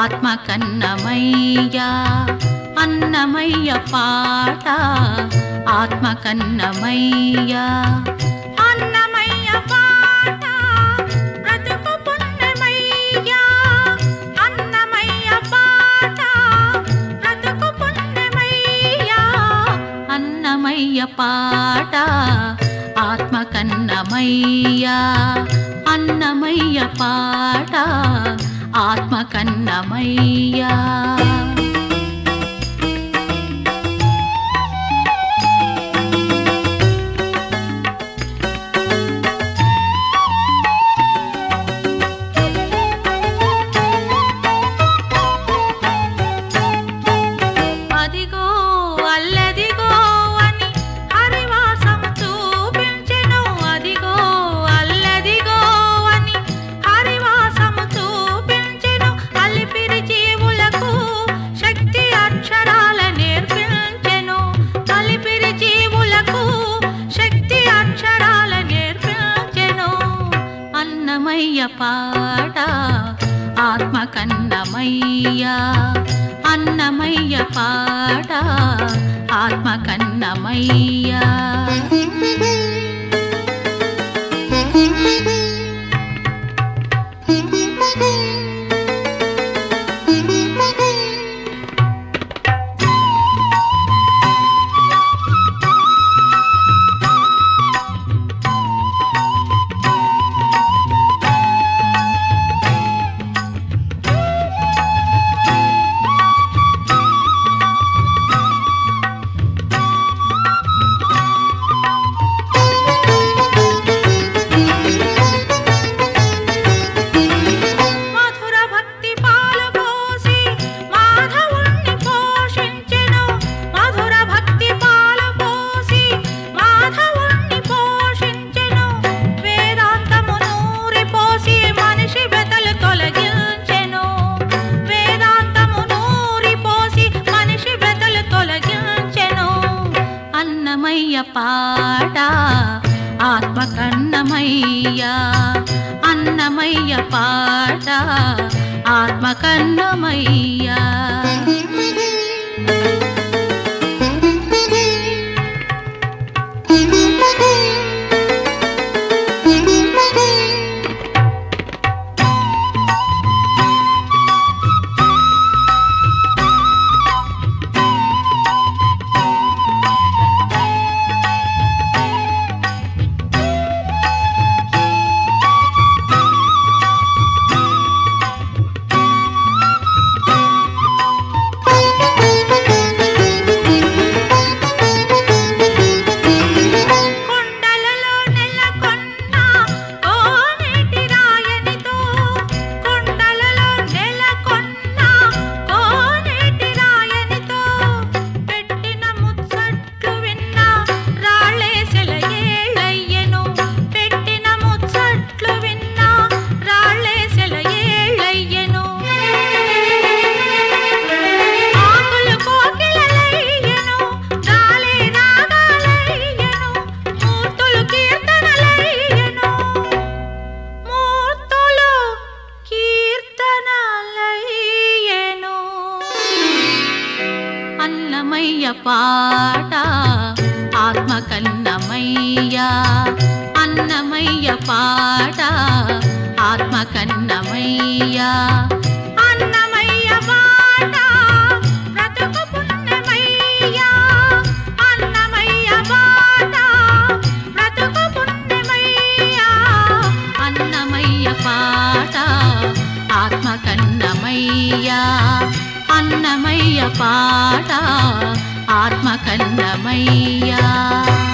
ఆత్మ కన్నమయ్యా అన్నమయ్య పాట ఆత్మ కన్నమయ్యా అన్నమయ్య పాట బ్రతుకు పుణ్యమయ్యా అన్నమయ్య పాట బ్రతుకు పుణ్యమయ్యా అన్నమయ్య పాట ఆత్మ కన్నమయ్యా అన్నమయ్య పాట ఆత్మ కన్నమయ్యా అదిగో అల్లదిగో అని హరివాసం చూపించెను అదిగో అల్లదిగో అని హరివాసం చూపించెను అలిపిరి జీవులకు శక్తి అక్షరాల నేర్పించెను అలిపిరి జీవులకు శక్తి అక్షరాల నేర్పించెను అన్నమయ్య పాట ఆత్మ కన్నమయ్యా అన్నమయ్య పాట ఆత్మ కన్నమయ్యా మధుర భక్తి పాలు పోసి మాధవుణ్ణి పోషించెను మధుర భక్తి పాలు పోసి మాధవుణ్ణి పోషించెను వేదాంతము నూరి పోసి మనిషి బెతలు తొలగించెను వేదాంతము నూరి పోసి మనిషి బెతలు తొలగించెను అన్నమయ్య పాట ఆత్మ కన్నమయ్య అన్నమయ్య పాట ఆత్మ కన్నమయ్య కొండలలో నెలకొన్న కోనేటి రాయనితో కొండలలో నెలకొన్న కోనేటి రాయనితో పెట్టిన ముచ్చట్లు విన్న రాళ్ళే సెలయేళ్ళయ్యెను పెట్టిన ముచ్చట్లు విన్న రాళ్ళే సెలయేళ్ళయ్యెను ఆకులు కోకిలలయ్యెను గాలి రాగాలయ్యెను మూర్తులు కీర్తనలయ్యెను మూర్తులు కీర్తనలయ్యెను అన్నమయ్య పాట ఆత్మ కన్నమయ్య అన్నమయ్య పాట ఆత్మ కన్నమయ్య అన్నమయ్య పాట బ్రతుకు పుణ్యమయ్య అన్నమయ్య పాట బ్రతుకు పుణ్యమయ్య అన్నమయ్య పాట ఆత్మ కన్నమయ్య అన్నమయ్య పాట ఆత్మ కన్నమయ్యా